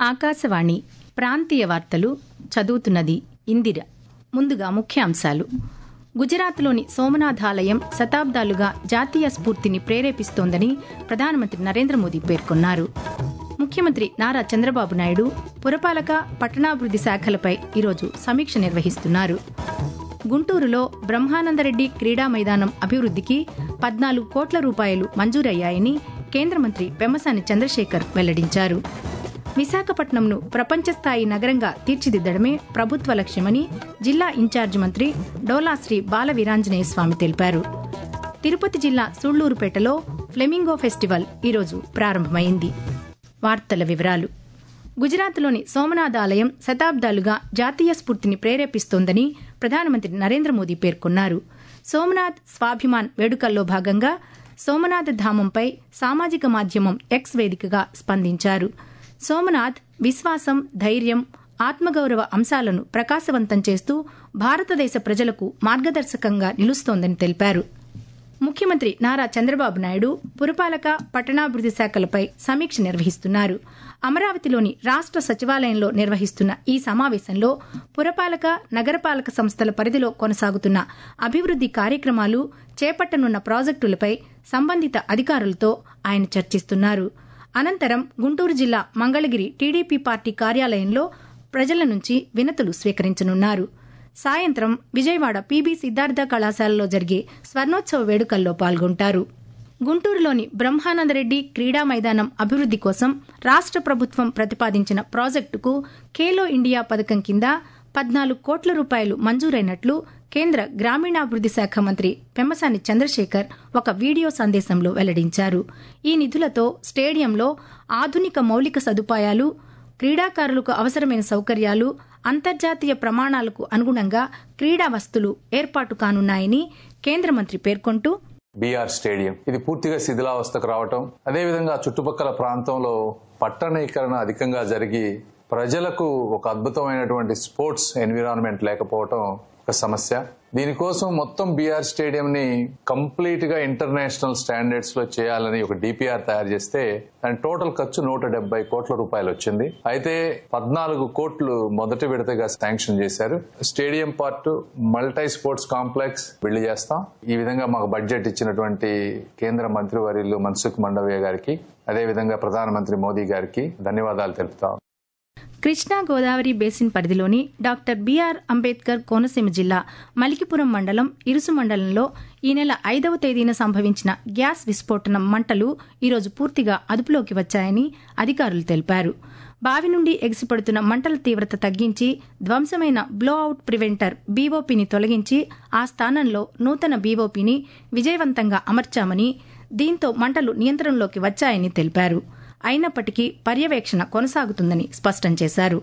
ఆకాశవాణి ప్రాంతీయ వార్తలు చదువుతున్నది ఇందిర ముందుగా ముఖ్యాంశాలు గుజరాత్లోని సోమనాథాలయం శతాబ్దాలుగా జాతీయ స్ఫూర్తిని ప్రేరేపిస్తోందని ప్రధానమంత్రి నరేంద్ర మోదీ పేర్కొన్నారు ముఖ్యమంత్రి నారా చంద్రబాబు నాయుడు పురపాలక పట్టణాభివృద్ది శాఖలపై ఈరోజు సమీక్ష నిర్వహిస్తున్నారు గుంటూరులో బ్రహ్మానందరెడ్డి క్రీడా మైదానం అభివృద్దికి పద్నాలుగు కోట్ల రూపాయలు మంజూరయ్యాయని కేంద్ర మంత్రి పెమ్మసాని చంద్రశేఖర్ వెల్లడించారు విశాఖపట్నంను ప్రపంచ స్థాయి నగరంగా తీర్చిదిద్దడమే ప్రభుత్వ లక్ష్యమని జిల్లా ఇన్ఛార్జి మంత్రి డోలాశ్రీ బాల వీరాంజనేయ స్వామి తెలిపారు తిరుపతి జిల్లా సూళ్లూరుపేటలో ఫ్లెమింగో ఫెస్టివల్ ఈరోజు ప్రారంభమైంది వార్తల వివరాలు గుజరాత్లోని సోమనాథ్ ఆలయం శతాబ్దాలుగా జాతీయ స్ఫూర్తిని ప్రేరేపిస్తోందని ప్రధానమంత్రి నరేంద్ర మోదీ పేర్కొన్నారు సోమనాథ్ స్వాభిమాన్ వేడుకల్లో భాగంగా సోమనాథ్ ధామంపై సామాజిక మాధ్యమం ఎక్స్ వేదికగా స్పందించారు సోమనాథ్ విశ్వాసం ధైర్యం ఆత్మగౌరవ అంశాలను ప్రకాశవంతం చేస్తూ భారతదేశ ప్రజలకు మార్గదర్శకంగా నిలుస్తోందని తెలిపారు ముఖ్యమంత్రి నారా చంద్రబాబు నాయుడు పురపాలక పట్టణాభివృద్ది శాఖలపై సమీక్ష నిర్వహిస్తున్నారు అమరావతిలోని రాష్ట సచివాలయంలో నిర్వహిస్తున్న ఈ సమావేశంలో పురపాలక నగరపాలక సంస్థల పరిధిలో కొనసాగుతున్న అభివృద్ది కార్యక్రమాలు చేపట్టనున్న ప్రాజెక్టులపై సంబంధిత అధికారులతో ఆయన చర్చిస్తున్నారు అనంతరం గుంటూరు జిల్లా మంగళగిరి టీడీపీ పార్టీ కార్యాలయంలో ప్రజల నుంచి వినతులు స్వీకరించనున్నారు సాయంత్రం విజయవాడ పీబీ సిద్ధార్థ కళాశాలలో జరిగే స్వర్ణోత్సవ వేడుకల్లో పాల్గొంటారు గుంటూరులోని బ్రహ్మానందరెడ్డి క్రీడా మైదానం అభివృద్ది కోసం రాష్ట ప్రభుత్వం ప్రతిపాదించిన ప్రాజెక్టుకు ఖేలో ఇండియా పథకం కింద పద్నాలుగు కోట్ల రూపాయలు మంజూరైనట్లు కేంద్ర గ్రామీణాభివృద్ది శాఖ మంత్రి పెమ్మసాని చంద్రశేఖర్ ఒక వీడియో సందేశంలో వెల్లడించారు ఈ నిధులతో స్టేడియంలో ఆధునిక మౌలిక సదుపాయాలు క్రీడాకారులకు అవసరమైన సౌకర్యాలు అంతర్జాతీయ ప్రమాణాలకు అనుగుణంగా క్రీడా వస్తులు ఏర్పాటు కానున్నాయని కేంద్ర మంత్రి పేర్కొంటూ బీఆర్ స్టేడియం ఇది పూర్తిగా శిథిలావస్థకు రావటం అదేవిధంగా చుట్టుపక్కల ప్రాంతంలో పట్టణీకరణ అధికంగా జరిగి ప్రజలకు ఒక అద్భుతమైనటువంటి స్పోర్ట్స్ ఎన్విరాన్మెంట్ లేకపోవటం ఒక సమస్య దీనికోసం మొత్తం బీఆర్ స్టేడియం ని కంప్లీట్ గా ఇంటర్నేషనల్ స్టాండర్డ్స్ లో చేయాలని ఒక డిపిఆర్ తయారు చేస్తే దాని టోటల్ ఖర్చు నూట డెబ్బై కోట్ల రూపాయలు వచ్చింది అయితే పద్నాలుగు కోట్లు మొదటి విడతగా శాంక్షన్ చేశారు stadium part multi sports complex build చేస్తాం ఈ విధంగా మాకు బడ్జెట్ ఇచ్చినటువంటి కేంద్ర మంత్రివర్యులు మన్సుఖ్ మండవయ్య గారికి అదేవిధంగా ప్రధానమంత్రి మోదీ గారికి ధన్యవాదాలు తెలుపుతాం కృష్ణా గోదావరి బేసిన్ పరిధిలోని డాక్టర్ బీఆర్ అంబేద్కర్ కోనసీమ జిల్లా మలికిపురం మండలం ఇరుసు మండలంలో ఈ నెల ఐదవ తేదీన సంభవించిన గ్యాస్ విస్ఫోటనం మంటలు ఈరోజు పూర్తిగా అదుపులోకి వచ్చాయని అధికారులు తెలిపారు బావి నుండి ఎగిసిపడుతున్న మంటల తీవ్రత తగ్గించి ధ్వంసమైన బ్లోఅవుట్ ప్రివెంటర్ బీఓపీని తొలగించి ఆ స్థానంలో నూతన బీఓపీని విజయవంతంగా అమర్చామని దీంతో మంటలు నియంత్రణలోకి వచ్చాయని తెలిపారు అయినప్పటికీ పర్యవేక్షణ కొనసాగుతుందని స్పష్టం చేశారు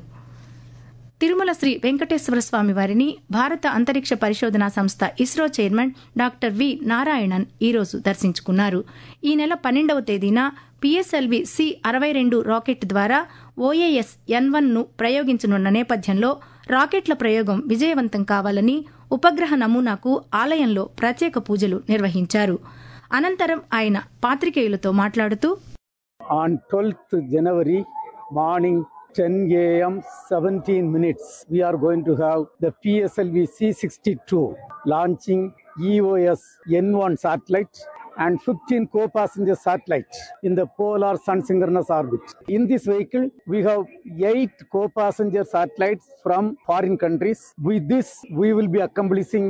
తిరుమల శ్రీ వెంకటేశ్వర స్వామి వారిని భారత అంతరిక్ష పరిశోధనా సంస్థ ISRO chairman doctor V Narayanan ఈరోజు దర్శించుకున్నారు ఈ నెల పన్నెండవ తేదీన పిఎస్ఎల్వి సి అరవై రెండు రాకెట్ ద్వారా ఓఏఎస్ ఎన్ వన్ ను ప్రయోగించనున్న నేపథ్యంలో రాకెట్ల ప్రయోగం విజయవంతం కావాలని ఉపగ్రహ నమూనాకు ఆలయంలో ప్రత్యేక పూజలు నిర్వహించారు అనంతరం ఆయన పాత్రికేయులతో మాట్లాడుతూ on 12th January morning 10 a.m. 17 minutes we are going to have the PSLV C62 launching EOS N1 satellite and 15 co-passenger satellites in the polar sun synchronous orbit. In this vehicle, we have eight co-passenger satellites from foreign countries. With this, we will be accomplishing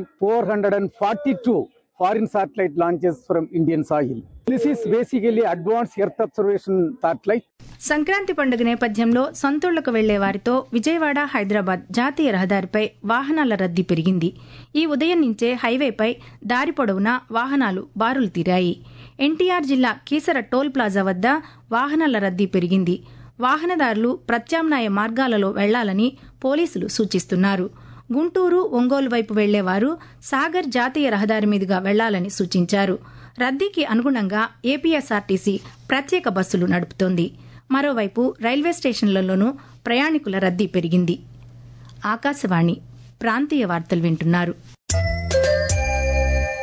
442 foreign satellite launches from Indian soil. This is basically advanced Earth observation satellite. Sankranti పండుగ నేపథ్యంలో సొంతూళ్లకు వెళ్లే వారితో విజయవాడ హైదరాబాద్ జాతీయ రహదారిపై వాహనాల రద్దీ పెరిగింది ఈ ఉదయం నుంచే హైవేపై దారి పొడవునా వాహనాలు బారులు తీరాయి ఎన్టీఆర్ జిల్లా కీసర టోల్ ప్లాజా వద్ద వాహనాల రద్దీ పెరిగింది వాహనదారులు ప్రత్యామ్నాయ మార్గాలలో వెళ్లాలని పోలీసులు సూచిస్తున్నారు గుంటూరు ఒంగోలు వైపు వెళ్లేవారు సాగర్ జాతీయ రహదారి మీదుగా వెళ్లాలని సూచించారు రద్దీకి అనుగుణంగా ఏపీఎస్ఆర్టీసీ ప్రత్యేక బస్సులు నడుపుతోంది మరోవైపు రైల్వే స్టేషన్లలోనూ ప్రయాణికుల రద్దీ పెరిగింది ఆకాశవాణి ప్రాంతీయ వార్తలు వింటున్నారు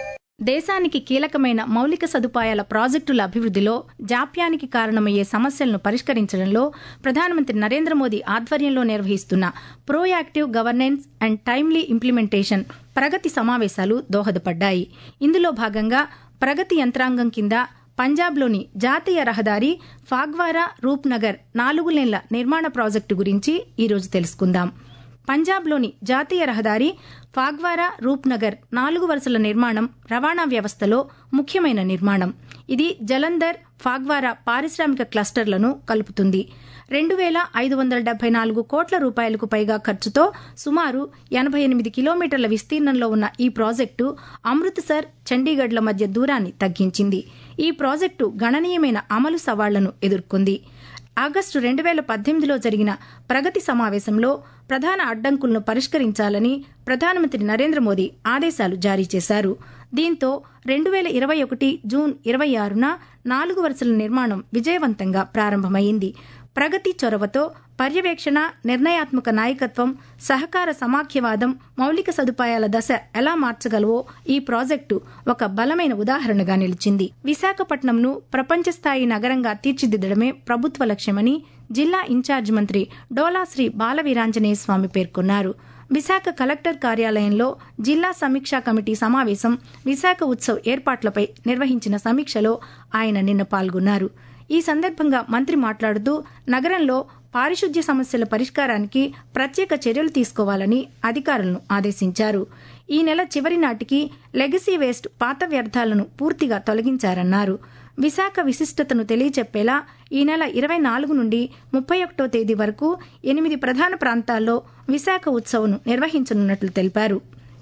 దేశానికి కీలకమైన మౌలిక సదుపాయాల ప్రాజెక్టుల అభివృద్ధిలో జాప్యానికి కారణమయ్యే సమస్యలను పరిష్కరించడంలో ప్రధానమంత్రి నరేంద్ర మోదీ ఆధ్వర్యంలో నిర్వహిస్తున్న proactive governance and timely implementation Pragati సమావేశాలు దోహదపడ్డాయి ఇందులో భాగంగా ప్రగతి యంత్రాంగం కింద పంజాబ్లోని జాతీయ రహదారి ఫాగ్వారా రూప్నగర్ నాలుగు లేన్ల నిర్మాణ ప్రాజెక్టు గురించి ఈరోజు తెలుసుకుందాం పంజాబ్లోని జాతీయ రహదారి ఫాగ్వారా రూప్నగర్ నాలుగు వరుసల నిర్మాణం రవాణా వ్యవస్థలో ముఖ్యమైన నిర్మాణం ఇది జలంధర్ ఫాగ్వారా పారిశ్రామిక క్లస్టర్లను కలుపుతుంది రెండు వేల ఐదు వందల డెబ్బై నాలుగు కోట్ల రూపాయలకు పైగా ఖర్చుతో సుమారు ఎనభై ఎనిమిది కిలోమీటర్ల విస్తీర్ణంలో ఉన్న ఈ ప్రాజెక్టు అమృత్సర్ చండీగఢ్ల మధ్య దూరాన్ని తగ్గించింది ఈ ప్రాజెక్టు గణనీయమైన అమలు సవాళ్లను ఎదుర్కొంది ఆగస్టు రెండు వేల పద్దెనిమిదిలో జరిగిన ప్రగతి సమావేశంలో ప్రధాన అడ్డంకులను పరిష్కరించాలని ప్రధానమంత్రి నరేంద్ర మోదీ ఆదేశాలు జారీ చేశారు దీంతో రెండు వేల ఇరవై ఒకటి జూన్ ఇరవై ఆరున నాలుగు వరుసల నిర్మాణం విజయవంతంగా ప్రారంభమైంది ప్రగతి చొరవతో పర్యవేక్షణ నిర్ణయాత్మక నాయకత్వం సహకార సమాఖ్యవాదం మౌలిక సదుపాయాల దశ ఎలా మార్చగలవో ఈ ప్రాజెక్టు ఒక బలమైన ఉదాహరణగా నిలిచింది విశాఖపట్నంను ప్రపంచ స్థాయి నగరంగా తీర్చిదిద్దడమే ప్రభుత్వ లక్ష్యమని జిల్లా ఇన్ఛార్జ్ మంత్రి డోలాశ్రీ బాలవీరాంజనేయ స్వామి పేర్కొన్నారు విశాఖ కలెక్టర్ కార్యాలయంలో జిల్లా సమీక్షా కమిటీ సమావేశం విశాఖ ఉత్సవ్ ఏర్పాట్లపై నిర్వహించిన సమీక్షలో ఆయన నిన్న పాల్గొన్నారు ఈ సందర్భంగా మంత్రి మాట్లాడుతూ నగరంలో పారిశుద్ధ్య సమస్యల పరిష్కారానికి ప్రత్యేక చర్యలు తీసుకోవాలని అధికారులను ఆదేశించారు ఈ నెల చివరి నాటికి లెగసీ వేస్ట్ పాత వ్యర్థాలను పూర్తిగా తొలగించారన్నారు విశాఖ విశిష్టతను తెలియచెప్పేలా ఈ నెల ఇరవై నాలుగు నుండి ముప్పై ఒకటో తేదీ వరకు ఎనిమిది ప్రధాన ప్రాంతాల్లో విశాఖ ఉత్సవ్ను నిర్వహించనున్నట్లు తెలిపారు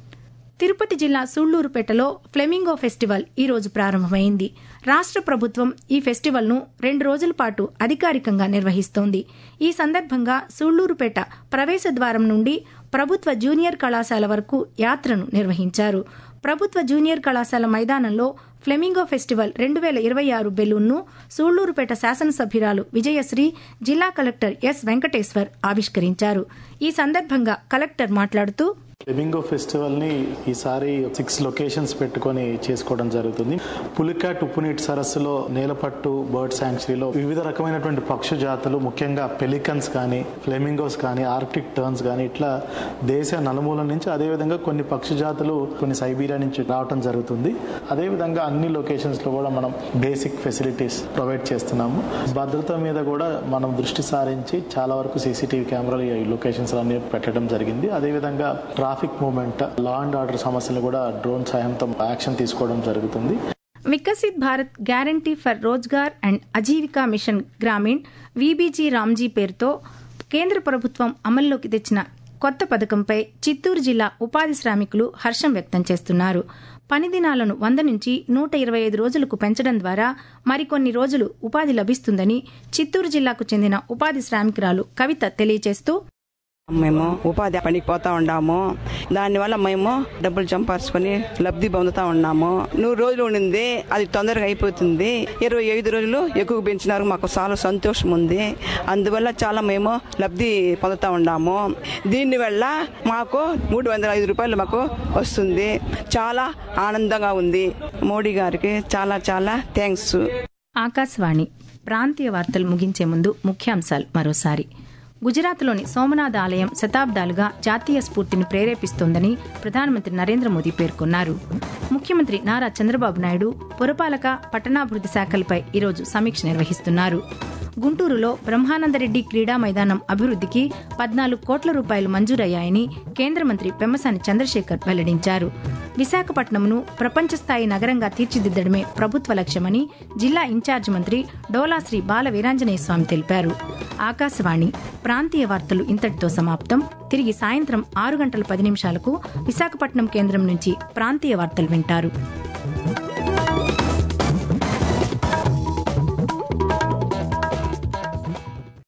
తిరుపతి జిల్లా సూళ్లూరుపేటలో ఫ్లెమింగో ఫెస్టివల్ ఈ రోజు ప్రారంభమైంది రాష్ట్ర ప్రభుత్వం ఈ ఫెస్టివల్ను రెండు రోజుల పాటు అధికారికంగా నిర్వహిస్తోంది ఈ సందర్భంగా సూళ్లూరుపేట ప్రవేశ ద్వారం నుండి ప్రభుత్వ జూనియర్ కళాశాల వరకు యాత్రను నిర్వహించారు ప్రభుత్వ జూనియర్ కళాశాల మైదానంలో ఫ్లెమింగో ఫెస్టివల్ రెండు వేల ఇరవై ఆరు బెలూన్ను సూళ్లూరుపేట శాసనసభ్యురాలు విజయశ్రీ జిల్లా కలెక్టర్ ఎస్ వెంకటేశ్వర్ ఆవిష్కరించారు ఈ సందర్భంగా కలెక్టర్ మాట్లాడుతూ ఫ్లెమింగో ఫెస్టివల్ ని ఈసారి సిక్స్ లొకేషన్స్ పెట్టుకొని చేసుకోవడం జరుగుతుంది పులికాట్ ఉప్పునీటి సరస్సులో నేలపట్టు బర్డ్ శాంక్చురీలో వివిధ రకమైనటువంటి పక్షు జాతులు ముఖ్యంగా పెలికన్స్ కానీ ఫ్లెమింగోస్ కానీ ఆర్క్టిక్ టర్న్స్ కానీ ఇట్లా దేశ నలుమూల నుంచి అదేవిధంగా కొన్ని పక్షి జాతులు కొన్ని సైబీరియా నుంచి రావడం జరుగుతుంది అదేవిధంగా అన్ని లొకేషన్స్ లో కూడా మనం బేసిక్ ఫెసిలిటీస్ ప్రొవైడ్ చేస్తున్నాము భద్రత మీద కూడా మనం దృష్టి సారించి చాలా వరకు సీసీటీవీ కెమెరాలు ఈ లొకేషన్స్ అన్ని పెట్టడం జరిగింది అదేవిధంగా traffic movement law and order సమస్యలు కూడా డ్రోన్ సాయంతో యాక్షన్ తీసుకోవడం జరుగుతుంది Viksit Bharat guarantee for Rozgar and Ajeevika mission Gramin VBG Ramji పేరుతో కేంద్ర ప్రభుత్వం అమల్లోకి తెచ్చిన కొత్త పథకంపై చిత్తూరు జిల్లా ఉపాధి శ్రామికులు హర్షం వ్యక్తం చేస్తున్నారు పని దినాలను వంద నుంచి నూట ఇరవై ఐదు రోజులకు పెంచడం ద్వారా మరికొన్ని రోజులు ఉపాధి లభిస్తుందని చిత్తూరు జిల్లాకు చెందిన ఉపాధి శ్రామికురాలు కవిత తెలియజేస్తూ మేము ఉపాధి పనికి పోతా ఉన్నాము దానివల్ల మేము డబ్బులు సంపాదించుకొని లబ్ధి పొందుతా ఉన్నాము నూరు రోజులు ఉండింది అది తొందరగా అయిపోతుంది ఇరవై ఐదు రోజులు ఎక్కువ పెంచినారు మాకు చాలా సంతోషం ఉంది అందువల్ల చాలా మేము లబ్ధి పొందుతా ఉన్నాము దీనివల్ల మాకు మూడు వందల ఐదు రూపాయలు మాకు వస్తుంది చాలా ఆనందంగా ఉంది మోడీ గారికి చాలా చాలా థ్యాంక్స్ ఆకాశవాణి ప్రాంతీయ వార్తలు ముగించే ముందు ముఖ్యాంశాలు మరోసారి గుజరాత్లోని సోమనాథ్ ఆలయం శతాబ్దాలుగా జాతీయ స్ఫూర్తిని ప్రేరేపిస్తోందని ప్రధానమంత్రి నరేంద్ర మోదీ పేర్కొన్నారు ముఖ్యమంత్రి నారా చంద్రబాబు నాయుడు పురపాలక పట్టణాభివృద్ది శాఖలపై ఈరోజు సమీక్ష నిర్వహిస్తున్నారు గుంటూరులో బ్రహ్మానందరెడ్డి క్రీడా మైదానం అభివృద్దికి పద్నాలుగు కోట్ల రూపాయలు మంజూరయ్యాయని కేంద్ర మంత్రి పెమ్మసాని చంద్రశేఖర్ వెల్లడించారు విశాఖపట్నంను ప్రపంచ స్థాయి నగరంగా తీర్చిదిద్దడమే ప్రభుత్వ లక్ష్యమని జిల్లా ఇన్ఛార్జ్ మంత్రి డోలాశ్రీ బాల వీరాంజనేయ స్వామి తెలిపారు ఆకాశవాణి ప్రాంతీయ వార్తలు ఇంతటితో సమాప్తం తిరిగి సాయంత్రం ఆరు గంటల పది నిమిషాలకు విశాఖపట్నం కేంద్రం నుంచి ప్రాంతీయ వార్తలు వింటారు